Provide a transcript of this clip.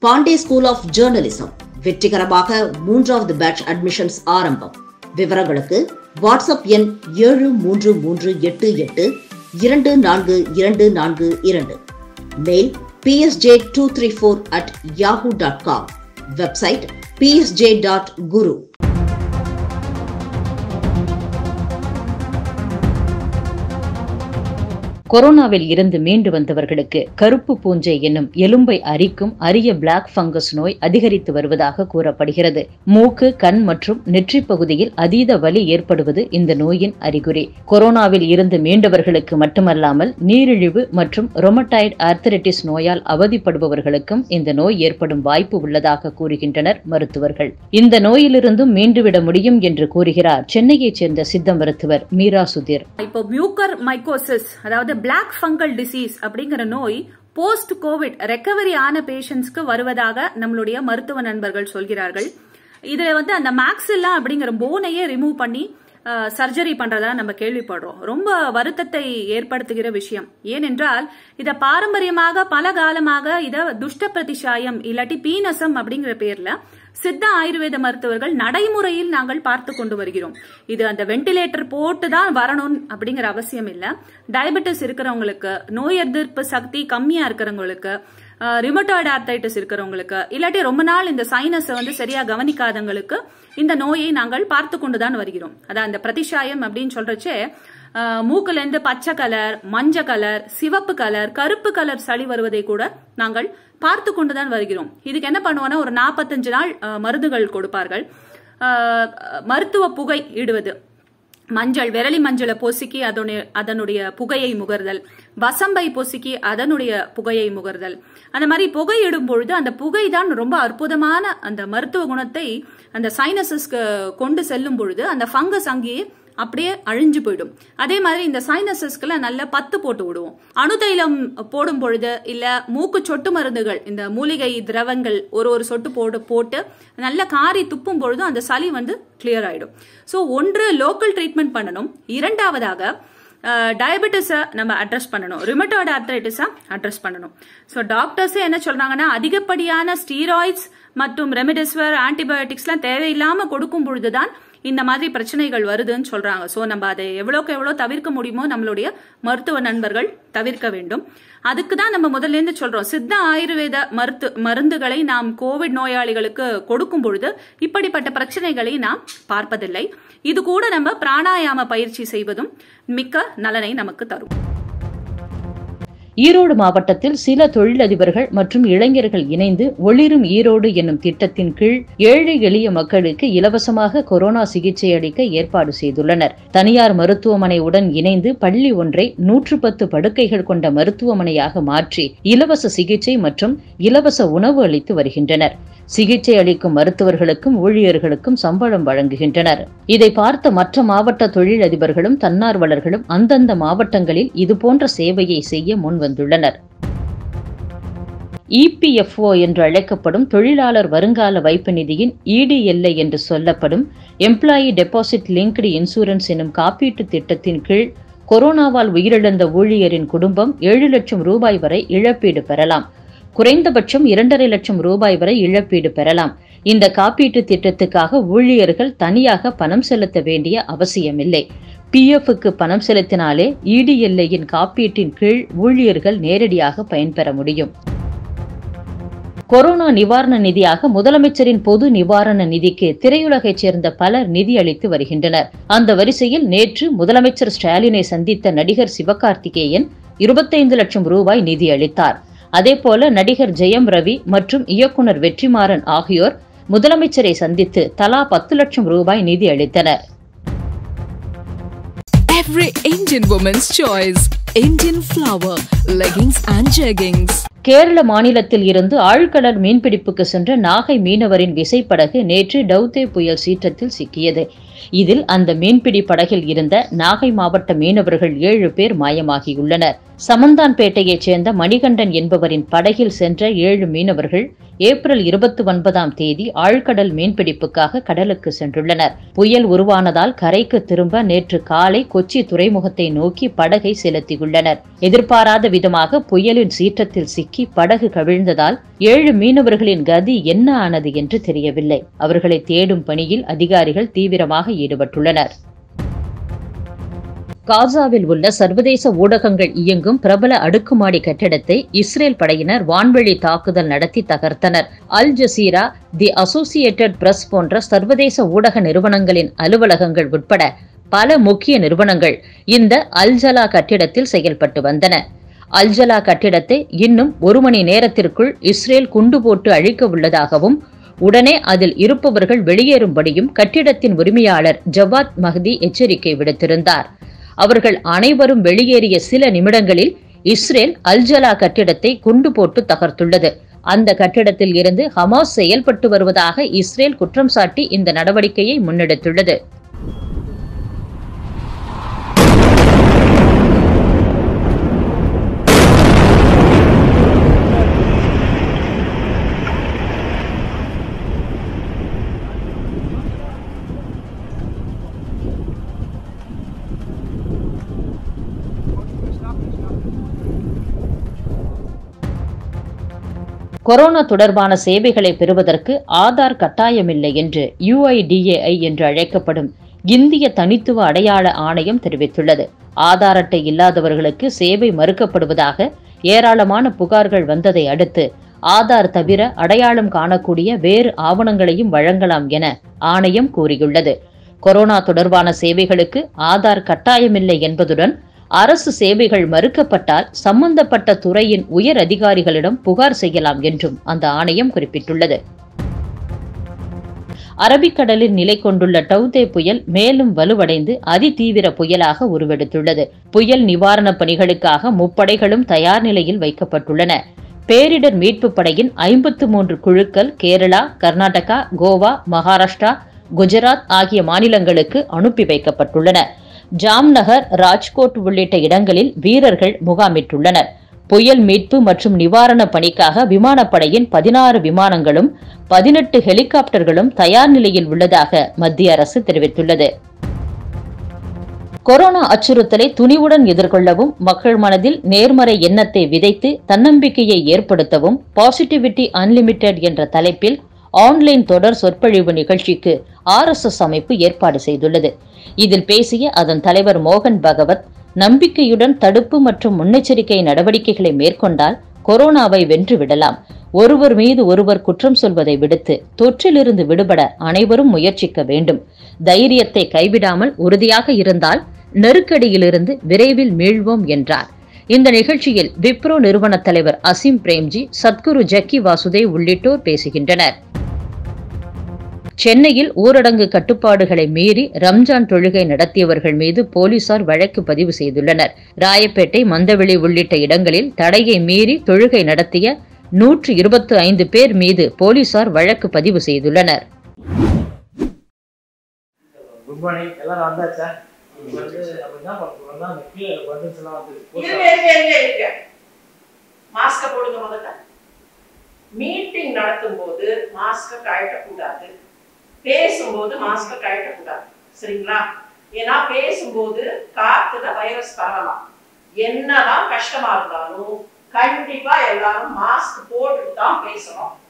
Pandey school of journalism வெற்றிகரமாக மூன்றாவது batch admissions ஆரம்பம் விவரங்களுக்கு வாட்ஸ்அப் எண் ஏழு மூன்று மூன்று எட்டு எட்டு இரண்டு நான்கு இரண்டு நான்கு இரண்டு mail PSJ two three four at Yahoo dot com website PSJ dot guru கொரோனாவில் இருந்து மீண்டு வந்தவர்களுக்கு கருப்பு பூஞ்சை என்னும் எலும்பை அரிக்கும் அரிய பிளாக் ஃபங்கஸ் நோய் அதிகரித்து வருவதாக கூறப்படுகிறது மூக்கு கண் மற்றும் நெற்றி பகுதியில் அதீத வலி ஏற்படுவது இந்த நோயின் அறிகுறி கொரோனாவில் இருந்து மீண்டவர்களுக்கு மட்டுமல்லாமல் நீரிழிவு மற்றும் ரொமட்டாய்டு ஆர்த்தரைட்டிஸ் நோயால் அவதிப்படுபவர்களுக்கும் இந்த நோய் ஏற்படும் வாய்ப்பு உள்ளதாக கூறுகின்றனர் மருத்துவர்கள் இந்த நோயிலிருந்தும் மீண்டுவிட முடியும் என்று கூறுகிறார் சென்னையைச் சேர்ந்த சித்த மருத்துவர் மீரா சுதீர் இப்போ மியூக்கர் மைக்கோசிஸ் அதாவது பிளாக் ஃபங்கல் டிசீஸ் அப்படிங்கிற நோய் போஸ்ட் கோவிட் ரெக்கவரி ஆன பேஷண்ட்ஸ்க்கு வருவதாக நம்மளுடைய மருத்துவ நண்பர்கள் சொல்கிறார்கள் இதுல வந்து அந்த மேக்ஸில்லா அப்படிங்கிற போனையே ரிமூவ் பண்ணி சர்ஜரி பண்றதா நம்ம கேள்விப்படுறோம் ரொம்ப வருத்தத்தை ஏற்படுத்துகிற விஷயம் ஏனென்றால் இத பாரம்பரியமாக பல காலமாக இத துஷ்ட பிரதிஷாயம் இல்லாட்டி பீனசம் அப்படிங்கிற பேர்ல சித்த ஆயுர்வேத மருத்துவர்கள் நடைமுறையில் நாங்கள் பார்த்து கொண்டு வருகிறோம் இது அந்த வெண்டிலேட்டர் போட்டு தான் வரணும் அப்படிங்கிற அவசியம் இல்ல டயபெட்டிஸ் இருக்கிறவங்களுக்கு நோய் எதிர்ப்பு சக்தி கம்மியா இருக்கிறவங்களுக்கு ரிமோட்டாய்டு ஆர்த்தைட்டிஸ் இருக்கிறவங்களுக்கு இல்லாட்டி ரொம்ப நாள் இந்த சைனஸை வந்து சரியா கவனிக்காதவங்களுக்கு இந்த நோயை நாங்கள் பார்த்து கொண்டுதான் வருகிறோம் அதான் அந்த பிரதிஷாயம் அப்படின்னு சொல்றச்சே மூக்குல இருந்து பச்சை கலர் மஞ்ச கலர் சிவப்பு கலர் கருப்பு கலர் சளி வருவதை கூட நாங்கள் பார்த்து கொண்டுதான் வருகிறோம் இதுக்கு என்ன பண்ணுவோம்னா ஒரு நாற்பத்தஞ்சு நாள் மருந்துகள் கொடுப்பார்கள் மருத்துவ புகை இடுவது மஞ்சள் விரலி மஞ்சளை பொசுக்கி அதனுடைய அதனுடைய புகையை முகர்தல் வசம்பை பொசுக்கி அதனுடைய புகையை முகர்தல் அந்த மாதிரி புகை இடும் பொழுது அந்த புகை தான் ரொம்ப அற்புதமான அந்த மருத்துவ குணத்தை அந்த சைனசஸ்க்கு கொண்டு செல்லும் பொழுது அந்த ஃபங்கஸ் அங்கேயே அப்படியே அழிஞ்சு போயிடும் அதே மாதிரி இந்த சைனசஸ்க்குள்ள நல்ல பத்து போட்டு விடுவோம் அணுதைலம் போடும் பொழுது இல்ல மூக்கு சொட்டு மருந்துகள் இந்த மூலிகை திரவங்கள் ஒரு ஒரு சொட்டு போட்டு போட்டு நல்ல காரி துப்பும் பொழுதும் அந்த சளி வந்து கிளியர் ஆயிடும் ஸோ ஒன்று லோக்கல் ட்ரீட்மெண்ட் பண்ணணும் இரண்டாவதாக டயபெட்டிஸை நம்ம அட்ரஸ் பண்ணணும் ரிமட்டோட ஆர்த்தரைட்டிஸை அட்ரஸ் பண்ணணும் ஸோ டாக்டர்ஸே என்ன சொல்றாங்கன்னா அதிகப்படியான ஸ்டீராய்ட்ஸ் மற்றும் ரெமிடிஸ்வர் ஆன்டிபயோட்டிக்ஸ்லாம் தேவையில்லாம கொடுக்கும் பொழுதுதான் இந்த மாதிரி பிரச்சனைகள் வருதுன்னு சொல்றாங்க ஸோ நம்ம அதை எவ்வளோக்கு எவ்வளோ தவிர்க்க முடியுமோ நம்மளுடைய மருத்துவ நண்பர்கள் தவிர்க்க வேண்டும் அதுக்கு தான் நம்ம முதல்ல இருந்து சொல்றோம் சித்த ஆயுர்வேத மருத்து மருந்துகளை நாம் கோவிட் நோயாளிகளுக்கு கொடுக்கும் பொழுது இப்படிப்பட்ட பிரச்சனைகளை நாம் பார்ப்பதில்லை இது கூட நம்ம பிராணாயாம பயிற்சி செய்வதும் மிக்க நலனை நமக்கு தரும் ஈரோடு மாவட்டத்தில் சில தொழிலதிபர்கள் மற்றும் இளைஞர்கள் இணைந்து ஒளிரும் ஈரோடு என்னும் திட்டத்தின் கீழ் ஏழை எளிய மக்களுக்கு இலவசமாக கொரோனா சிகிச்சை அளிக்க ஏற்பாடு செய்துள்ளனர் தனியார் மருத்துவமனையுடன் இணைந்து பள்ளி ஒன்றை நூற்று பத்து படுக்கைகள் கொண்ட மருத்துவமனையாக மாற்றி இலவச சிகிச்சை மற்றும் இலவச உணவு அளித்து வருகின்றனர் சிகிச்சை அளிக்கும் மருத்துவர்களுக்கும் ஊழியர்களுக்கும் சம்பளம் வழங்குகின்றனர் இதை பார்த்த மற்ற மாவட்ட தொழிலதிபர்களும் தன்னார்வலர்களும் அந்தந்த மாவட்டங்களில் இதுபோன்ற சேவையை செய்ய முன்வந்துள்ளனர் இபிஎஃப்ஓ என்று அழைக்கப்படும் தொழிலாளர் வருங்கால வைப்பு நிதியின் இடிஎல்ஐ என்று சொல்லப்படும் எம்ப்ளாயி டெபாசிட் லிங்க்டு இன்சூரன்ஸ் எனும் காப்பீட்டு திட்டத்தின் கீழ் கொரோனாவால் உயிரிழந்த ஊழியரின் குடும்பம் ஏழு லட்சம் ரூபாய் வரை இழப்பீடு பெறலாம் குறைந்தபட்சம் இரண்டரை லட்சம் ரூபாய் வரை இழப்பீடு பெறலாம் இந்த காப்பீட்டு திட்டத்துக்காக ஊழியர்கள் தனியாக பணம் செலுத்த வேண்டிய அவசியமில்லை பிஎஃப்க்கு பணம் செலுத்தினாலே இடிஎல்ஐயின் காப்பீட்டின் கீழ் ஊழியர்கள் நேரடியாக பயன்பெற முடியும் கொரோனா நிவாரண நிதியாக முதலமைச்சரின் பொது நிவாரண நிதிக்கு திரையுலகைச் சேர்ந்த பலர் நிதி அளித்து வருகின்றனர் அந்த வரிசையில் நேற்று முதலமைச்சர் ஸ்டாலினை சந்தித்த நடிகர் சிவகார்த்திகேயன் இருபத்தைந்து லட்சம் ரூபாய் நிதி அளித்தார் அதேபோல நடிகர் ஜெயம் ரவி மற்றும் இயக்குனர் வெற்றிமாறன் ஆகியோர் முதலமைச்சரை சந்தித்து தலா பத்து லட்சம் ரூபாய் நிதி அளித்தனர் Every Indian woman's choice. Indian flower, leggings and jeggings. Kerala மாநிலத்தில் இருந்து ஆழ்கடல் மீன்பிடிப்புக்கு சென்ற நாகை மீனவரின் விசைப்படகு நேற்று டவுதே புயல் சீற்றத்தில் சிக்கியது இதில் அந்த மீன்பிடி படகில் இருந்த நாகை மாவட்ட மீனவர்கள் ஏழு பேர் மாயமாகியுள்ளனர் சமந்தான்பேட்டையைச் சேர்ந்த மணிகண்டன் என்பவரின் படகில் சென்ற ஏழு மீனவர்கள் ஏப்ரல் இருபத்தி ஒன்பதாம் தேதி ஆழ்கடல் மீன்பிடிப்புக்காக கடலுக்கு சென்றுள்ளனர் புயல் உருவானதால் கரைக்கு திரும்ப நேற்று காலை கொச்சி துறைமுகத்தை நோக்கி படகை செலுத்தியுள்ளனர் எதிர்பாராத விதமாக புயலின் சீற்றத்தில் சிக்கி படகு கவிழ்ந்ததால் ஏழு மீனவர்களின் கதி என்ன ஆனது என்று தெரியவில்லை அவர்களை தேடும் பணியில் அதிகாரிகள் தீவிரமாக ஈடுபட்டுள்ளனர் காசாவில் உள்ள சர்வதேச ஊடகங்கள் இயங்கும் பிரபல அடுக்குமாடி கட்டிடத்தை இஸ்ரேல் படையினர் வான்வழி தாக்குதல் நடத்தி தகர்த்தனர் Al Jazeera the Associated Press போன்ற சர்வதேச ஊடக நிறுவனங்களின் அலுவலகங்கள் உட்பட பல முக்கிய நிறுவனங்கள் இந்த அல்ஜலா கட்டிடத்தில் செயல்பட்டு வந்தன அல்ஜலா கட்டிடத்தை இன்னும் ஒரு மணி நேரத்திற்குள் இஸ்ரேல் குண்டு போட்டு அழிக்க உள்ளதாகவும் உடனே அதில் இருப்பவர்கள் வெளியேறும்படியும் கட்டிடத்தின் உரிமையாளர் ஜவாத் மஹ்தி எச்சரிக்கை விடுத்திருந்தார் அவர்கள் அனைவரும் வெளியேறிய சில நிமிடங்களில் இஸ்ரேல் அல்ஜலா கட்டிடத்தை குண்டு போட்டு தகர்த்துள்ளது அந்த கட்டிடத்தில் இருந்து ஹமாஸ் செயல்பட்டு வருவதாக இஸ்ரேல் குற்றம் சாட்டி இந்த நடவடிக்கையை முன்னெடுத்துள்ளது கொரோனா தொடர்பான சேவைகளை பெறுவதற்கு ஆதார் கட்டாயமில்லை என்று யுஐடிஏஐ என்று அழைக்கப்படும் இந்திய தனித்துவ அடையாள ஆணையம் தெரிவித்துள்ளது ஆதார் அட்டை இல்லாதவர்களுக்கு சேவை மறுக்கப்படுவதாக ஏராளமான புகார்கள் வந்ததை அடுத்து ஆதார் தவிர அடையாளம் காணக்கூடிய வேறு ஆவணங்களையும் வழங்கலாம் என ஆணையம் கூறியுள்ளது கொரோனா தொடர்பான சேவைகளுக்கு ஆதார் கட்டாயமில்லை என்பதுடன் அரசு சேவைகள் மறுக்கப்பட்டால் சம்பந்தப்பட்ட துறையின் உயர் அதிகாரிகளிடம் புகார் செய்யலாம் என்றும் அந்த ஆணையம் குறிப்பிட்டுள்ளது அரபிக்கடலில் நிலை கொண்டுள்ள டவுதே புயல் மேலும் வலுவடைந்து அதிதீவிர புயலாக உருவெடுத்துள்ளது புயல் நிவாரணப் பணிகளுக்காக முப்படைகளும் தயார் நிலையில் வைக்கப்பட்டுள்ளன பேரிடர் மீட்புப் படையின் ஐம்பத்து மூன்று குழுக்கள் கேரளா கர்நாடகா கோவா மகாராஷ்டிரா குஜராத் ஆகிய மாநிலங்களுக்கு அனுப்பி வைக்கப்பட்டுள்ளன ஜாம்நகர் ராஜ்கோட் உள்ளிட்ட இடங்களில் வீரர்கள் முகாமிட்டுள்ளனர் புயல் மீட்பு மற்றும் நிவாரணப் பணிக்காக விமானப்படையின் பதினாறு விமானங்களும் பதினெட்டு ஹெலிகாப்டர்களும் தயார் நிலையில் உள்ளதாக மத்திய அரசு தெரிவித்துள்ளது கொரோனா அச்சுறுத்தலை துணிவுடன் எதிர்கொள்ளவும் மக்கள் மனதில் நேர்மறை எண்ணத்தை விதைத்து தன்னம்பிக்கையை ஏற்படுத்தவும் பாசிட்டிவிட்டி அன்லிமிட்டெட் என்ற தலைப்பில் ஆன்லைன் தொடர் சொற்பொழிவு நிகழ்ச்சிக்கு ஆர்எஸ்எஸ் அமைப்பு ஏற்பாடு செய்துள்ளது இதில் பேசிய அதன் தலைவர் மோகன் பகவத் நம்பிக்கையுடன் தடுப்பு மற்றும் முன்னெச்சரிக்கை நடவடிக்கைகளை மேற்கொண்டால் கொரோனாவை வென்று விடலாம் ஒருவர் மீது ஒருவர் குற்றம் சொல்வதை விடுத்து தொற்றிலிருந்து விடுபட அனைவரும் முயற்சிக்க வேண்டும் தைரியத்தை கைவிடாமல் உறுதியாக இருந்தால் நெருக்கடியிலிருந்து விரைவில் மீள்வோம் என்றார் இந்த நிகழ்ச்சியில் விப்ரோ நிறுவன தலைவர் அசீம் பிரேம்ஜி சத்குரு ஜக்கி வாசுதேவ் உள்ளிட்டோர் பேசுகின்றனர் சென்னையில் ஊரடங்கு கட்டுப்பாடுகளை மீறி ரம்ஜான் தொழுகை நடத்தியவர்கள் மீது போலீசார் வழக்கு பதிவு செய்துள்ளனர் ராயப்பேட்டை மந்தவெளி உள்ளிட்ட இடங்களில் தடையை மீறி தொழுகை நடத்திய நூற்று இருபத்து ஐந்து பேர் மீது போலீசார் வழக்கு பதிவு செய்துள்ளனர் குட் மார்னிங் எல்லாரும் வந்தாச்சா இப்போ வந்து நம்ம என்ன பண்ண போறோம்னா அந்த கீழே பட்டன்ஸ் எல்லாம் வந்து இருங்க இருங்க இருங்க இருங்க மாஸ்க போடுங்க முதல்ல மீட்டிங் நடத்தும் போது மாஸ்க கழட்டக்கூடாது பேசும்போது மாஸ்க கழட்டக்கூடாது சரிங்களா ஏன்னா பேசும்போது காத்துல வைரஸ் பரவலாம் என்னதான் கஷ்டமா இருந்தாலும் கண்டிப்பா எல்லாரும் மாஸ்க் போட்டுட்டு தான் பேசணும்